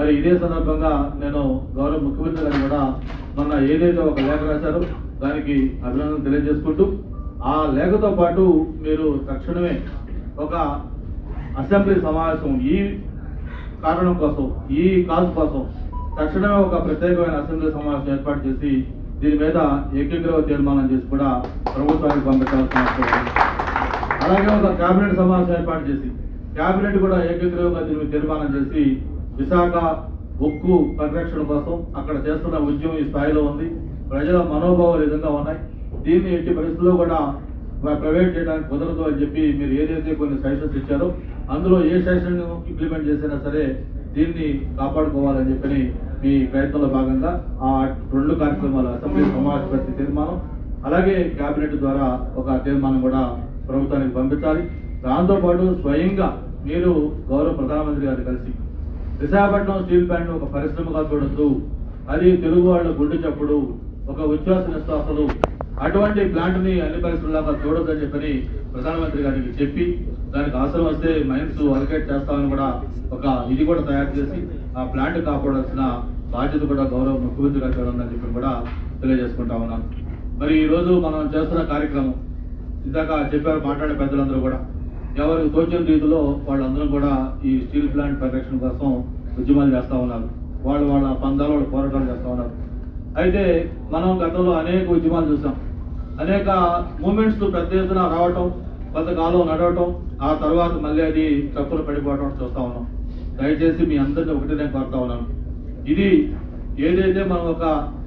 మరి ఇదే సందర్భంగా నేను గౌరవ ముఖ్యమంత్రి గారు కూడా మొన్న ఏదైతే ఒక లేఖ రాశారో దానికి అభినందనలు తెలియజేసుకుంటూ ఆ లేఖతో పాటు మీరు తక్షణమే ఒక అసెంబ్లీ సమావేశం ఈ కారణం కోసం ఈ కాజ్ కోసం తక్షణమే ఒక ప్రత్యేకమైన అసెంబ్లీ సమావేశం ఏర్పాటు చేసి దీని మీద ఏకీగ్రవ తీర్మానం చేసి కూడా ప్రభుత్వానికి పంపించాల్సిన అవసరం ఉంది. అలాగే ఒక కేబినెట్ సమావేశం ఏర్పాటు చేసి కేబినెట్ కూడా ఏకగ్రీవంగా దీని మీద తీర్మానం చేసి విశాఖ ఉక్కు పరిరక్షణ కోసం అక్కడ చేస్తున్న ఉద్యమం ఈ స్థాయిలో ఉంది ప్రజల మనోభావాలు ఈ విధంగా ఉన్నాయి దీన్ని ఎట్టి పరిస్థితుల్లో కూడా ప్ర- ప్రైవేట్ చేయడానికి కుదరదు అని చెప్పి మీరు ఏదైతే కొన్ని సజెషన్స్ ఇచ్చారో అందులో ఏ సజెషన్ ఇంప్లిమెంట్ చేసినా సరే దీన్ని కాపాడుకోవాలని చెప్పని మీ ప్రయత్నంలో భాగంగా ఆ రెండు కార్యక్రమాలు అసెంబ్లీ సమావేశపరిచే తీర్మానం అలాగే కేబినెట్ ద్వారా ఒక తీర్మానం కూడా ప్రభుత్వానికి పంపించాలి దాంతో పాటు స్వయంగా మీరు గౌరవ ప్రధానమంత్రి గారు కలిసి విశాఖపట్నం స్టీల్ ప్లాంట్ ఒక పరిశ్రమగా చూడొద్దు అది తెలుగు వాళ్ళ గుండె చప్పుడు ఒక ఉచ్ఛ్వాస నిశ్వాసలు అటువంటి ప్లాంట్ ని అన్ని పరిశ్రమలాగా చూడొద్దని చెప్పని ప్రధానమంత్రి గారికి చెప్పి దానికి అవసరం వస్తే మైన్స్ అలకేట్ చేస్తామని కూడా ఒక ఇది కూడా తయారు చేసి ఆ ప్లాంట్ కాపాడాల్సిన బాధ్యత కూడా గౌరవ ముఖ్యమంత్రి గారు ఉందని చెప్పి కూడా తెలియజేసుకుంటా ఉన్నాను మరి ఈ రోజు మనం చేస్తున్న కార్యక్రమం ఇందాక చెప్పారు మాట్లాడే పెద్దలందరూ కూడా ఎవరికి తోచిన రీతిలో వాళ్ళందరూ కూడా ఈ స్టీల్ ప్లాంట్ పరిరక్షణ కోసం ఉద్యమాలు చేస్తా ఉన్నారు వాళ్ళు వాళ్ళ పందాలు వాళ్ళ పోరాటాలు చేస్తా ఉన్నారు అయితే మనం గతంలో అనేక ఉద్యమాలు చూసాం అనేక మూమెంట్స్ పెద్ద ఎత్తున రావటం కొంతకాలం నడవటం ఆ తర్వాత మళ్ళీ అది తప్పులు పడిపోవటం చూస్తా ఉన్నాం దయచేసి మీ అందరినీ ఒకటి నేను కోరుతా ఉన్నాను ఇది ఏదైతే మనం ఒక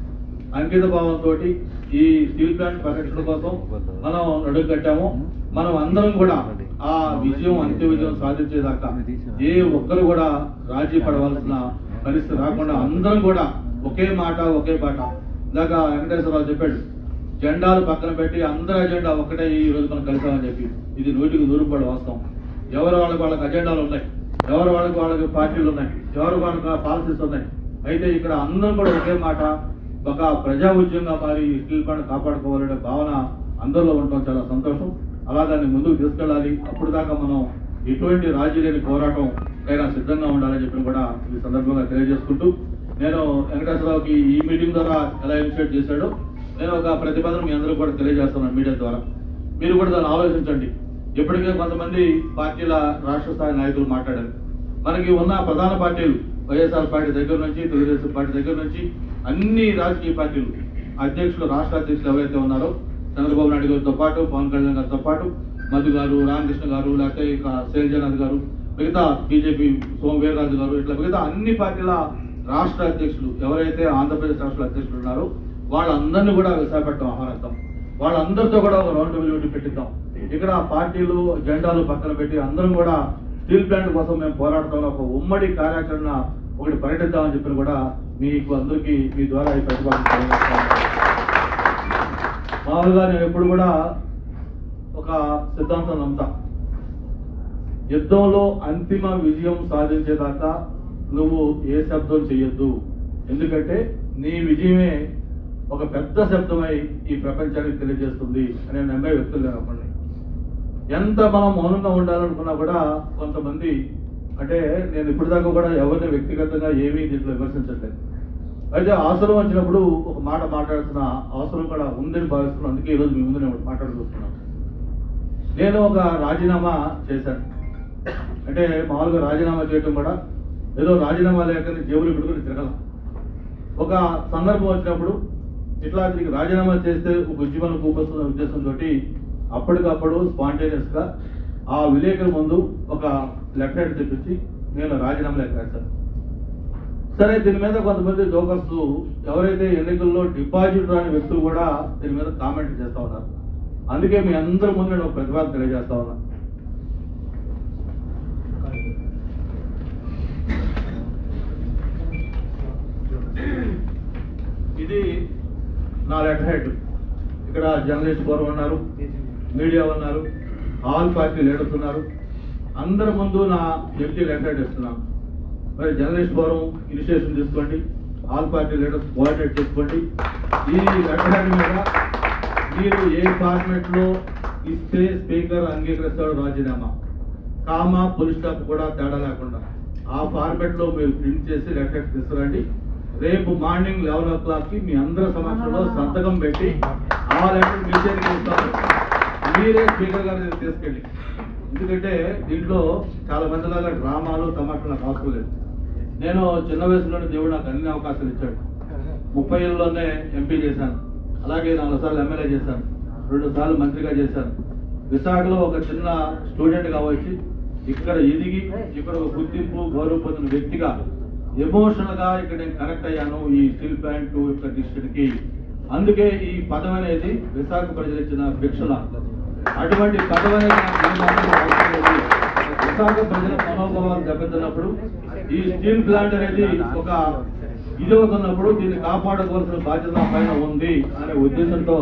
అంకిత భావంతో ఈ స్టీల్ ప్లాంట్ పరిరక్షణ కోసం మనం నడుగు కట్టామో మనం అందరం కూడా ఆ విజయం అంత్య విజయం సాధించేదాకా ఏ ఒక్కరు కూడా రాజీ పడవలసిన పరిస్థితి రాకుండా అందరం కూడా ఒకే మాట ఒకే పాట ఇందాక వెంకటేశ్వరరావు చెప్పాడు జెండాలు పక్కన పెట్టి అందరి అజెండా ఒక్కటే ఈ రోజు మనం కలిసామని చెప్పి ఇది నూటికి నూరు పడి వాస్తవం ఎవరు వాళ్ళకి వాళ్ళకి అజెండాలు ఉన్నాయి ఎవరు వాళ్ళకి వాళ్ళకి పార్టీలు ఉన్నాయి ఎవరు వాళ్ళకి పాలసీస్ ఉన్నాయి అయితే ఇక్కడ అందరం కూడా ఒకే మాట ఒక ప్రజా ఉద్యమంగా మారి ఈ స్టీల్ ప్లాంట్ కాపాడుకోవాలనే భావన అందరిలో ఉండటం చాలా సంతోషం అలా దాన్ని ముందుకు తీసుకెళ్ళాలి అప్పుడు దాకా మనం ఎటువంటి రాజీ లేని పోరాటం అయినా సిద్ధంగా ఉండాలని చెప్పి కూడా ఈ సందర్భంగా తెలియజేసుకుంటూ నేను వెంకటేశ్వరరావుకి ఈ మీటింగ్ ద్వారా ఎలా ఇనిషియేట్ చేశాడో నేను ఒక ప్రతిపాదన మీ అందరూ కూడా తెలియజేస్తున్నాను మీడియా ద్వారా మీరు కూడా దాన్ని ఆలోచించండి ఇప్పటికే కొంతమంది పార్టీల రాష్ట్ర స్థాయి నాయకులు మాట్లాడారు మనకి ఉన్న ప్రధాన పార్టీలు వైఎస్ఆర్ పార్టీ దగ్గర నుంచి తెలుగుదేశం పార్టీ దగ్గర నుంచి అన్ని రాజకీయ పార్టీలు అధ్యక్షులు రాష్ట్ర అధ్యక్షులు ఎవరైతే ఉన్నారో చంద్రబాబు నాయుడు గారితో పాటు పవన్ కళ్యాణ్ గారితో పాటు మధు గారు రామకృష్ణ గారు లేకపోతే ఇక శైలజనాథ్ గారు మిగతా బీజేపీ సోమ వీర్రాజు గారు ఇట్లా మిగతా అన్ని పార్టీల రాష్ట్ర అధ్యక్షులు ఎవరైతే ఆంధ్రప్రదేశ్ రాష్ట్ర అధ్యక్షులు ఉన్నారో వాళ్ళందరినీ కూడా విశాఖపట్నం ఆహ్వానిద్దాం వాళ్ళందరితో కూడా ఒక రౌండ్ టేబుల్ పెట్టిద్దాం ఇక్కడ పార్టీలు జెండాలు పక్కన పెట్టి అందరం కూడా స్టీల్ ప్లాంట్ కోసం మేము పోరాడతాం ఒక ఉమ్మడి కార్యాచరణ ఒకటి పర్యటిద్దామని చెప్పి కూడా మీకు అందరికీ మీ ద్వారా ఈ ప్రతిపాదన తెలియజేస్తాను. మామూలుగా నేను ఎప్పుడు కూడా ఒక సిద్ధాంతం నమ్ముతా యుద్ధంలో అంతిమ విజయం సాధించేదాకా నువ్వు ఏ శబ్దం చెయ్యొద్దు ఎందుకంటే నీ విజయమే ఒక పెద్ద శబ్దమై ఈ ప్రపంచానికి తెలియజేస్తుంది అని నమ్మే వ్యక్తులు నేను ఒకడిని. ఎంత మనం మౌనంగా ఉండాలనుకున్నా కూడా కొంతమంది అంటే నేను ఇప్పుడు దాకా కూడా ఎవరిని వ్యక్తిగతంగా ఏమీ దీంట్లో విమర్శించట్లేదు అయితే అవసరం వచ్చినప్పుడు ఒక మాట మాట్లాడాల్సిన అవసరం కూడా ఉందని భావిస్తున్నాను అందుకే ఈరోజు మీ ముందు నేను మాట్లాడుతున్నాను నేను ఒక రాజీనామా చేశాను అంటే మామూలుగా రాజీనామా చేయటం కూడా ఏదో రాజీనామా లేక జేబులు పెట్టుకుని తిరగల ఒక సందర్భం వచ్చినప్పుడు ఇట్లా దీనికి రాజీనామా చేస్తే ఒక ఉద్యమం కూపొస్తున్న ఉద్దేశంతో అప్పటికప్పుడు స్పాంటేనియస్ గా ఆ విలేకరు ముందు ఒక లెటర్ తెప్పించి నేను రాజీనామా లేఖ రాశాను సరే దీని మీద కొంతమంది జోకర్స్ ఎవరైతే ఎన్నికల్లో డిపాజిట్ రాని వ్యక్తులు కూడా దీని మీద కామెంట్ చేస్తా ఉన్నారు అందుకే మీ అందరి ముందు నేను ఒక ప్రతిపాదన తెలియజేస్తా ఉన్నా ఇది నా లెటర్ హెడ్ ఇక్కడ జర్నలిస్ట్ ఫోరం ఉన్నారు మీడియా ఉన్నారు ఆల్ పార్టీ లీడర్స్ ఉన్నారు అందరి ముందు నా ఎంపీ లెటర్ హెడ్ ఇస్తున్నాను మరి జర్నలిస్ట్ ఫోరం ఇనిషియేషన్ తీసుకోండి ఆల్ పార్టీ లీడర్స్ కోఆర్డినేట్ చేసుకోండి ఈ లెటర్ హెడ్ మీద మీరు ఏ ఫార్మెట్ లో ఇస్తే స్పీకర్ అంగీకరిస్తాడు రాజీనామా కామా పులి స్టాప్ కూడా తేడా లేకుండా ఆ ఫార్మెట్ లో మీరు ప్రింట్ చేసి లెటర్ తీసుకురండి రేపు మార్నింగ్ లెవెన్ ఓ క్లాక్ కి మీ అందరి సమక్షంలో సంతకం పెట్టి ఆ లెటర్ మీ చేతికి ఇస్తాను మీరే స్పీకర్ గారి దగ్గరికి తీసుకెళ్ళి ఎందుకంటే దీంట్లో చాలా మంది లాగా డ్రామాలు తమాషలు నాకు అవసరం లేదు నేను చిన్న వయసులోనే దేవుడు నాకు అన్ని అవకాశాలు ఇచ్చాడు ముప్పై ఏళ్ళలోనే ఎంపీ చేశాను అలాగే నాలుగు సార్లు ఎమ్మెల్యే చేశాను రెండు సార్లు మంత్రిగా చేశాను విశాఖలో ఒక చిన్న స్టూడెంట్ కావచ్చు ఇక్కడ ఎదిగి ఇక్కడ ఒక గుర్తింపు గౌరవం పొందిన వ్యక్తిగా ఎమోషనల్ గా ఇక్కడ నేను కనెక్ట్ అయ్యాను ఈ స్టీల్ ప్లాంట్ యొక్క డిస్ట్రిక్ట్ కి అందుకే ఈ పదం అనేది విశాఖ ప్రజలు ఇచ్చిన భిక్షణ అటువంటి పదం అనేది నాకు ఏమాత్రం అవసరం లేదు. విశాఖ ప్రజల మనోభావాలు దెబ్బతిన్నప్పుడు ఈ స్టీల్ ప్లాంట్ అనేది ఒక ఇది అవుతున్నప్పుడు దీన్ని కాపాడుకోవాల్సిన బాధ్యత నా పైన ఉంది అనే ఉద్దేశంతో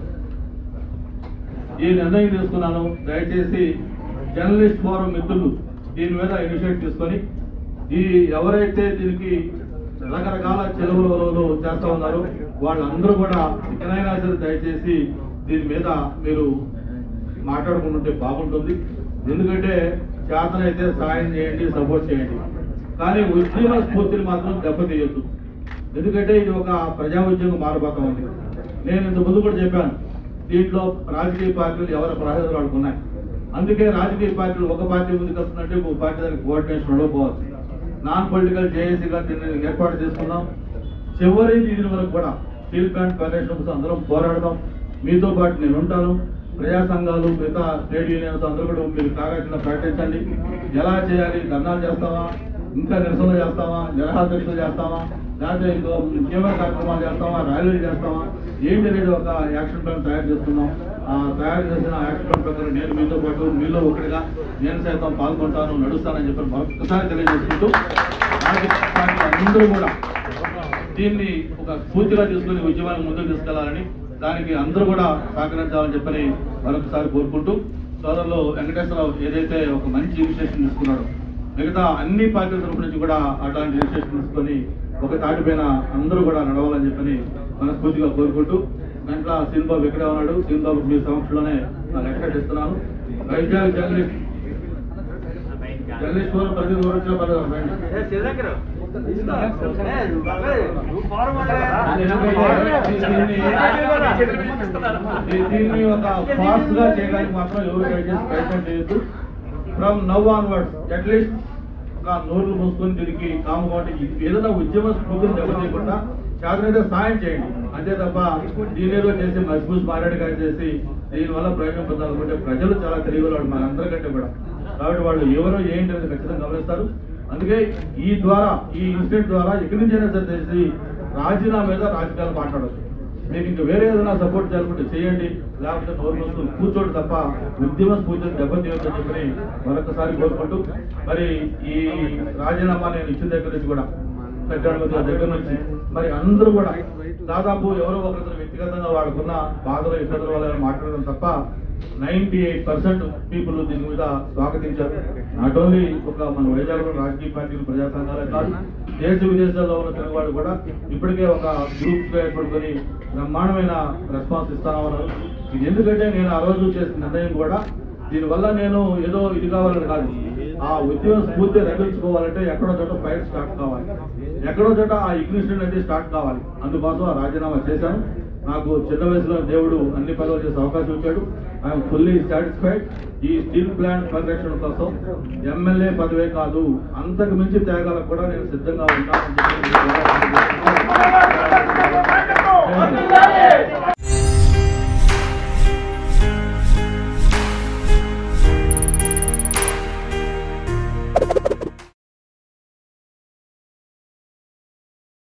ఈ నిర్ణయం తీసుకున్నాను దయచేసి జర్నలిస్ట్ ఫోరం మిత్రులు దీని మీద ఇనిషియేట్ తీసుకొని ఈ ఎవరైతే దీనికి రకరకాల చెలవులు చేస్తా ఉన్నారో వాళ్ళందరూ కూడా ఇకనైనా సరే దయచేసి దీని మీద మీరు మాట్లాడుకుంటుంటే బాగుంటుంది ఎందుకంటే చేతనైతే సాయం చేయండి సపోర్ట్ చేయండి కానీ ఉద్యమ స్ఫూర్తిని మాత్రం దెబ్బతీయొద్దు ఎందుకంటే ఇది ఒక ప్రజా ఉద్యోగం మారబోతా ఉంది నేను ఇంత ముందు కూడా చెప్పాను దీంట్లో రాజకీయ పార్టీలు ఎవరి ప్రాధాన్యతలు వాళ్ళకు ఉన్నాయి అందుకే రాజకీయ పార్టీలు ఒక పార్టీ ముందుకు వస్తున్నట్టే ఇంకో పార్టీ దానికి కోఆర్డినేషన్ ఉండకపోవచ్చు నాన్ పొలిటికల్ జేఏసీగా దీన్ని ఏర్పాటు చేసుకున్నాం చివరి దీని వరకు కూడా స్టీల్ ప్లాంట్ ఫెడరేషన్ కోసం అందరం పోరాడదాం మీతో పాటు నేను ఉంటాను ప్రజా సంఘాలు మిగతా ట్రేడ్ యూనియన్స్ అందరూ కూడా మీరు కాగాల్సిన ప్రకటించండి ఎలా చేయాలి ధర్నాలు చేస్తావా ఇంకా నిరసన చేస్తావా నిరహాదీక్షలు చేస్తావా లేకపోతే ఇంకో ముఖ్యమైన కార్యక్రమాలు చేస్తావా ర్యాలీలు చేస్తావా ఏంటి అనేది ఒక యాక్షన్ ప్లాన్ తయారు చేస్తున్నాం ఆ తయారు చేసిన యాక్షన్ ప్లాన్ ప్రకారం నేను మీతో పాటు మీలో ఒకటిగా నేను సైతం పాల్గొంటాను నడుస్తానని చెప్పి మరొకసారి తెలియజేసుకుంటూ రాజకీయ పార్టీలు అందరూ కూడా దీన్ని ఒక స్ఫూర్తిగా తీసుకుని ఉద్యమాన్ని ముందుకు తీసుకెళ్లాలని దానికి అందరూ కూడా సహకరించాలని చెప్పని మరొకసారి కోరుకుంటూ సోదరులు వెంకటేశ్వరరావు ఏదైతే ఒక మంచి ఇనిషియేషన్ తీసుకున్నాడో మిగతా అన్ని పార్టీల తరపు నుంచి కూడా అట్లాంటి ఇనిషియేషన్ తీసుకొని ఒక తాటిపైన అందరూ కూడా నడవాలని చెప్పని మనస్ఫూర్తిగా కోరుకుంటూ దాంట్లో సీన్బాబు ఇక్కడే ఉన్నాడు సీన్బాబు మీ సమక్షంలోనే లెక్క ఇస్తున్నాను వైద్యాలు జర్నలిస్ట్ జర్నలిస్ట్ ఫోరం ప్రతి ఊరు వచ్చిన పర్లేదు రండి. దీ- దీన్ని ఒక ఫాస్ట్ గా చేయడానికి మాత్రం ఎవరు దయచేసి ప్రయత్నం చేయొద్దు ఫ్రమ్ నవ్ ఆన్వర్డ్స్ అట్లీస్ట్ ఒక నోర్లు మూసుకొని దీనికి కాముకోండి ఏదైనా ఉద్యమ స్ఫూర్తిని దెబ్బతీయకుండా చేతనైతే సాయం చేయండి అంతే తప్ప దీనిలో చేసి మజ్బూస్ మారేడుగా చేసి దీనివల్ల ప్రయోజనం పొందాలనుకుంటే ప్రజలు చాలా తెలివి వాళ్ళు మనందరికంటే కూడా కాబట్టి వాళ్ళు ఎవరో ఏంటి అనేది ఖచ్చితంగా గమనిస్తారు అందుకే ఈ ద్వారా ఈ ఇన్సిడెంట్ ద్వారా ఎక్కడి నుంచైనా సరే తెలిసి రాజీనామా మీద రాజకీయాలు మాట్లాడదు మీకు ఇంకా వేరే ఏదైనా సపోర్ట్ చేయాలనుకుంటే చేయండి లేకపోతే నోరు మూసుకొని కూర్చోండి తప్ప ఉద్యమ స్ఫూర్తిని దెబ్బతీయొద్దని చెప్పి మరొకసారి కోరుకుంటూ మరి ఈ రాజీనామా నేను ఇచ్చిన దగ్గర నుంచి కూడా పెద్దల దగ్గర నుంచి మరి అందరూ కూడా దాదాపు ఎవరో ఒకరిద్దరు వ్యక్తిగతంగా వాళ్ళకున్న బాధలు ఇతరుల వల్ల మాట్లాడడం తప్ప నైన్టీ ఎయిట్ పర్సెంట్ పీపుల్ దీని మీద స్వాగతించారు నాట్ ఓన్లీ ఒక మన వైజాగ్లో రాజకీయ పార్టీలు ప్రజా సంఘాలే కాదు దేశ విదేశాల్లో ఉన్న తెలుగువాడు కూడా ఇప్పటికే ఒక గ్రూప్స్ గా ఏర్పడుకొని బ్రహ్మాండమైన రెస్పాన్స్ ఇస్తా ఉన్నారు ఇది ఎందుకంటే నేను ఆ రోజు చేసిన నిర్ణయం కూడా దీనివల్ల నేను ఏదో ఇది కావాలని కాదు ఆ ఉద్యమ స్ఫూర్తి రగిల్చుకోవాలంటే ఎక్కడో చోట ఫైట్ స్టార్ట్ కావాలి ఎక్కడో చోట ఆ ఇగ్నిషన్ అనేది స్టార్ట్ కావాలి అందుకోసం ఆ రాజీనామా చేశాను నాకు చిన్న వయసులో దేవుడు అన్ని పనులు చేసే అవకాశం ఇచ్చాడు ఐఎమ్ ఫుల్లీ సాటిస్ఫైడ్ ఈ స్టీల్ ప్లాంట్ పరిరక్షణ కోసం ఎమ్మెల్యే పదవే కాదు అంతకు మించి త్యాగాలకు కూడా నేను సిద్ధంగా ఉన్నానని చెప్పి